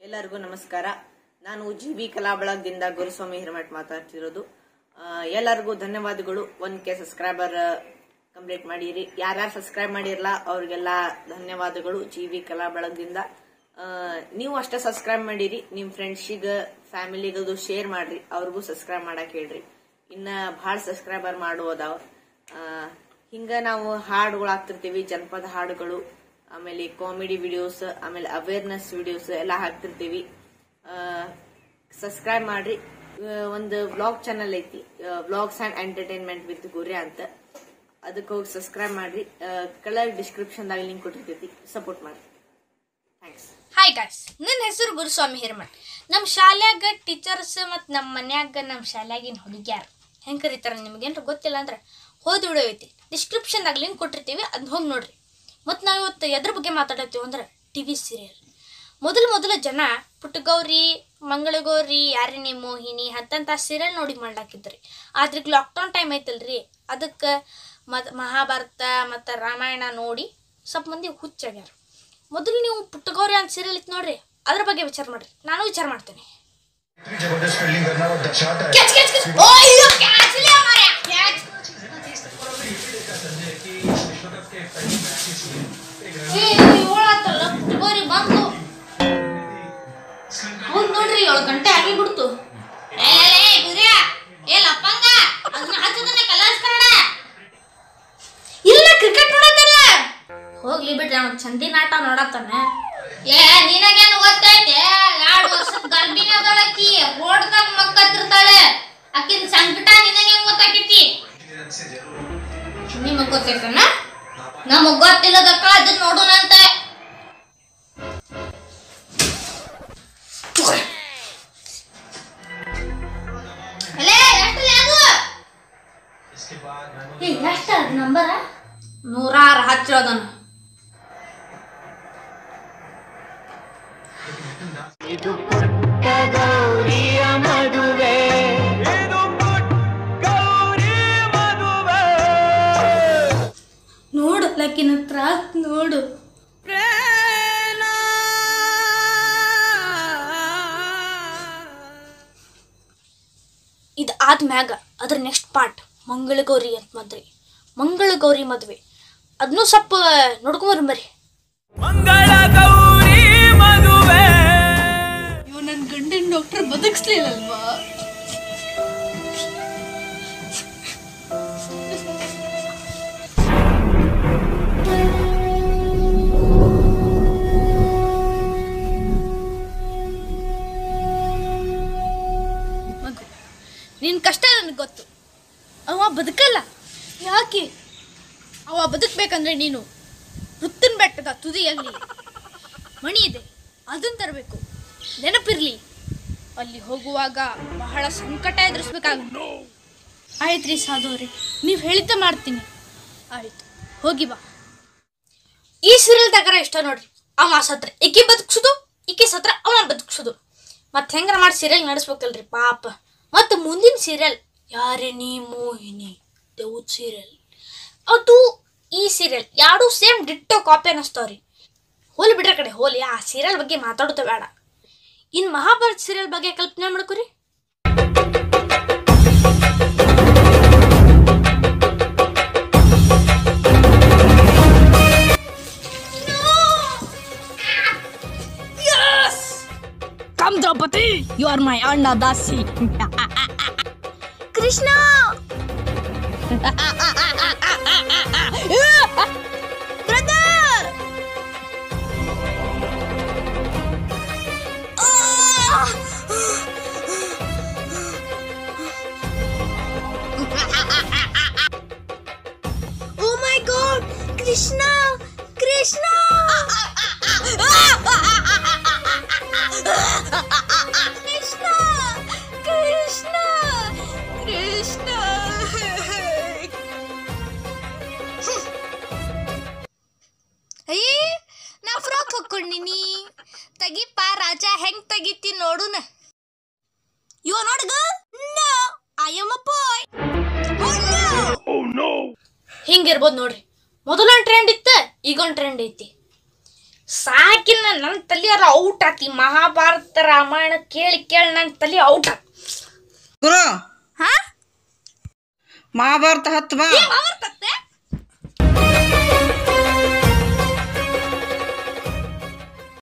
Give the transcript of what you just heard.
ಎಲ್ಲರಿಗೂ ನಮಸ್ಕಾರ ನಾನು ಜಿ ಬಿ ಕಲಾಬಳಗದಿಂದ ಗುರುಸ್ವಾಮಿ ಹಿರಮಠ್ ಮಾತಾಡ್ತಿರೋದು ಆ, ಎಲ್ಲರಿಗೂ ಧನ್ಯವಾದಗಳು ಒನ್ ಕೆ ಸಬ್ಸ್ಕ್ರೈಬರ್ ಕಂಪ್ಲೀಟ್ ಮಾಡಿರಿ ಯಾರ್ಯಾರು ಸಬ್ಸ್ಕ್ರೈಬ್ ಮಾಡಿರಲ್ಲ ಅವ್ರಿಗೆಲ್ಲ ಧನ್ಯವಾದಗಳು ಜಿ ಬಿ ಕಲಾಬಳಗದಿಂದ ಆ, ನೀವು ಅಷ್ಟೇ ಸಬ್ಸ್ಕ್ರೈಬ್ ಮಾಡಿರಿ ನಿಮ್ ಫ್ರೆಂಡ್ಸಿಗ ಫ್ಯಾಮಿಲಿಗದು ಶೇರ್ ಮಾಡ್ರಿ ಅವ್ರಿಗೂ ಸಬ್ಸ್ಕ್ರೈಬ್ ಮಾಡಕ್ ಹೇಳ್ರಿ ಇನ್ನ ಬಹಳ ಸಬ್ಸ್ಕ್ರೈಬರ್ ಮಾಡುವುದಾವ ಹಿಂಗ ನಾವು ಹಾಡುಗಳು ಹಾಕ್ತಿರ್ತೀವಿ ಜನಪದ ಹಾಡುಗಳು ಆಮೇಲೆ ಕಾಮಿಡಿ ವಿಡಿಯೋಸ್ ಆಮೇಲೆ ಅವೇರ್ನೆಸ್ ವಿಡಿಯೋಸ್ ಎಲ್ಲ ಹಾಕ್ತಿರ್ತೀವಿ ಸಬ್ಸ್ಕ್ರೈಬ್ ಮಾಡ್ರಿ ಆ, ಒಂದು ವ್ಲಾಗ್ ಚಾನಲ್ ಐತಿ ವ್ಲಾಗ್ಸ್ ಅಂಡ್ ಎಂಟರ್ಟೈನ್ಮೆಂಟ್ ವಿತ್ ಗುರಿ ಅಂತ ಅದಕ್ಕೆ ಹೋಗಿ ಸಬ್ಸ್ಕ್ರೈಬ್ ಮಾಡ್ರಿ ಕಲರ್ ಡಿಸ್ಕ್ರಿಪ್ಷನ್ ದಾಗ ಲಿಂಕ್ ಕೊಟ್ಟಿರ್ತೈತಿ ಸಪೋರ್ಟ್ ಮಾಡ್ರಿ ಥ್ಯಾಂಕ್ಸ್ ಹಾಯ್ ಗಾಯ್ಸ್ ನನ್ನ ಹೆಸರು ಗುರುಸ್ವಾಮಿ ಹಿರಮಠ್ ನಮ್ಮ ಶಾಲ್ಯಾಗ ಟೀಚರ್ಸ್ ಮತ್ತು ನಮ್ಮ ಮನ್ಯಾಗ ನಮ್ಮ ಶಾಲ್ಯಾಗಿನ ಹುಡುಗ್ಯಾರ ಹೆಂಗೆ ಕರೀತಾರೆ ನಿಮಗೇನ್ರ ಗೊತ್ತಿಲ್ಲ ಅಂದ್ರೆ ಹೋದ ವಿಡಿಯೋ ಐತಿ ಡಿಸ್ಕ್ರಿಪ್ಷನ್ದಾಗ ಲಿಂಕ್ ಕೊಟ್ಟಿರ್ತೀವಿ ಅದನ್ನ ಹೋಗಿ ನೋಡ್ರಿ ಮತ್ತು ನಾವು ಇವತ್ತು ಎದ್ರ ಬಗ್ಗೆ ಮಾತಾಡತ್ತೀವಿ ಅಂದ್ರೆ ಟಿ ವಿ ಸೀರಿಯಲ್ ಮೊದಲು ಮೊದಲು ಜನ ಪುಟ್ಟಗೌರಿ ಮಂಗಳಗೌರಿ ಯಾರಿನಿ ಮೋಹಿನಿ ಅಂತಂತ ಸೀರಿಯಲ್ ನೋಡಿ ಮಾಡ್ಲಾಕಿದ್ರಿ ಆದ್ರೆ ಈಗ ಲಾಕ್ಡೌನ್ ಟೈಮ್ ಐತಲ್ರಿ ಅದಕ್ಕೆ ಮತ್ ಮಹಾಭಾರತ ಮತ್ತು ರಾಮಾಯಣ ನೋಡಿ ಸ್ವಲ್ಪ ಮಂದಿ ಹುಚ್ಚಾಗ್ಯಾರ ಮೊದಲು ನೀವು ಪುಟ್ಟಗೌರಿ ಅಂತ ಸೀರಿಯಲ್ ಇತ್ತು ನೋಡ್ರಿ ಅದ್ರ ಬಗ್ಗೆ ವಿಚಾರ ಮಾಡ್ರಿ ನಾನು ವಿಚಾರ ಮಾಡ್ತೇನೆ इतनी जबरदस्त फील्डिंग करना वो दर्शाता है ಕ್ಯಾಚ್ ಕ್ಯಾಚ್ ಕ್ಯಾಚ್ ಓಯ್ಯೋ ಕ್ಯಾಚ್ ಲೇ ಮಾರ್ಯ ಕ್ಯಾಚ್ ಏ ಏಳಾತಲ್ಲ ಪುಟ್ಟಗೌರಿ ಬಂದು ಹೌದು ನೋಡ್ರಿ ಏಳು ಗಂಟೆ ಆಗಿ ಬಿಡ್ತು ಏ ಲೇ ಗುರಿಯ ಏ ಲಪ್ಪಂಗ ಅದನ್ನ ಹಚ್ಚದನ್ನ ಕಲಾಸ್ ಕನ್ನಡ ಇಲ್ಲ ಕ್ರಿಕೆಟ್ ನೋಡತ್ತಲ್ಲ ಹೋಗ್ಲಿ ಬಿಡ್ರಿ ಅವ್ನು ಚಂದಿನ ಆಟ ನೋಡತ್ತಾನೆ ಏ ನಿನಗೇನು ಗೊತ್ತೈತೆ ಎರಡು ವರ್ಷದ ಗರ್ಭಿಣಿ ಅದಳಕ್ಕಿ ರೋಡ್ದಾಗ ಮಕ್ಕತ್ತಿರ್ತಾಳೆ ಆಕಿನ ಸಂಕಟ ನಿನಗೆ ಹೆಂಗ್ ಗೊತ್ತಾಕೈತಿ ನಿಮಗ್ ಗೊತ್ತೈತನ ನಮಗ್ ಗೊತ್ತಿಲ್ಲದಕ್ಕ ಅದನ್ನ ನೋಡೋಣಂತೆ ಅಲೇ ಎಷ್ಟಲೆ ಅದು ಏ ಎಷ್ಟ ನಂಬರ ನೂರಾರು ಹಚ್ಚಿರೋದನ್ನ ನೋಡು ಲಕ್ಕಿನ ಹತ್ರ ನೋಡು ಇದು ಆದ್ಮ್ಯಾಗ ಅದ್ರ ನೆಕ್ಸ್ಟ್ ಪಾರ್ಟ್ ಮಂಗಳಗೌರಿ ಅಂತ ಮದ್ವೆ ಮಂಗಳಗೌರಿ ಮದ್ವೆ ಅದನ್ನೂ ಸ್ವಲ್ಪ ನೋಡ್ಕೊಂಬರ್ರಿ ಬರ್ರಿ ಮಂಗಳ ಗೌರಿ ಮದುವೆ ಇವ್ ನನ್ನ ಗಂಡನ ಡಾಕ್ಟರ್ ಬದುಕಿಸ್ಲಿಲ್ಲಲ್ವಾ ಮಗು ನಿನ್ನ ಕಷ್ಟ ನನಗೆ ಗೊತ್ತು ಅವ ಬದುಕಲ್ಲ ಯಾಕೆ ಅವ ಬದುಕಬೇಕಂದ್ರೆ ನೀನು ವೃತ್ತನ್ ಬೆಟ್ಟದ ತುದಿಯಲ್ಲಿ ಮಣಿ ಇದೆ ಅದನ್ನ ತರಬೇಕು ನೆನಪಿರ್ಲಿ ಅಲ್ಲಿ ಹೋಗುವಾಗ ಬಹಳ ಸಂಕಟ ಎದುರಿಸ್ಬೇಕಾಗುತ್ತೆ ಆಯ್ತ್ರಿ ಸಾಧುವ್ರಿ ನೀವು ಹೇಳಿದ್ದ ಮಾಡ್ತೀನಿ ಆಯ್ತು ಹೋಗಿ ಬಾ ಈ ಸೀರಿಯಲ್ ತಗರ ಇಷ್ಟ ನೋಡ್ರಿ ಅವ ಸತ್ರ ಈಕೆ ಬದುಕ್ಸುದು ಈಕೆ ಸತ್ರ ಅವ ಬದುಕ್ಸುದು ಮತ್ತೆ ಹೆಂಗಾರ ಮಾಡಿ ಸೀರಿಯಲ್ ನಡೆಸ್ಬೇಕಲ್ರಿ ಪಾಪ ಮತ್ತು ಮುಂದಿನ ಸೀರಿಯಲ್ ಯಾರೇ ನೀ ಮೋಹಿನಿ ದೇವ್ದ ಸೀರಿಯಲ್ ಅದು ಈ ಸೀರಿಯಲ್ ಎರಡು ಸೇಮ್ ಡಿಟ್ಟೋ ಕಾಪಿ ಅನ್ನಿಸ್ತಾವ್ರಿ ಹೋಲಿ ಬಿಡ್ರ ಕಡೆ ಹೋಲಿ ಆ ಸೀರಿಯಲ್ ಬಗ್ಗೆ ಮಾತಾಡೋದು ಬೇಡ ಇನ್ ಮಹಾಭಾರತ್ ಸೀರಿಯಲ್ ಬಗ್ಗೆ ಕಲ್ಪನೆ ಮಾಡ್ಕೊರಿ Come, Draupadi! You are my Anna Dasi. Krishna Brother! Oh my god! Krishna! Krishna! Krishna! Krishna! Krishna! ಅಯ್ಯೇ ನಾ ಫ್ರಾಕ್ ಹಾಕೊಂಡಿನಿ ತೆಗಿಪ್ಪ ರಾಜ ಹೆಂಗ್ ತೆಗಿತಿ ನೋಡುನ you not girl no I am a boy oh no ಹಿಂಗಿರ್ಬೋದು ನೋಡ್ರಿ ಮೊದಲೊಂದು ಟ್ರೆಂಡ್ ಇತ್ತು ಈಗೊಂದು ಟ್ರೆಂಡ್ ಐತಿ ಸಾಕಿನ ನನ್ನ ತಲಿಯಾರ ಔಟ್ ಆತಿ ಮಹಾಭಾರತ ರಾಮಾಯಣ ಕೇಳಿ ಕೇಳಿ ನನ್ನ ತಲೆ ಔಟ್ ಆತಿ ಗುರು ಹಾ ಮಹಾಭಾರತ ಹತ್ತು ಬಾ ಮಹಾಭಾರತ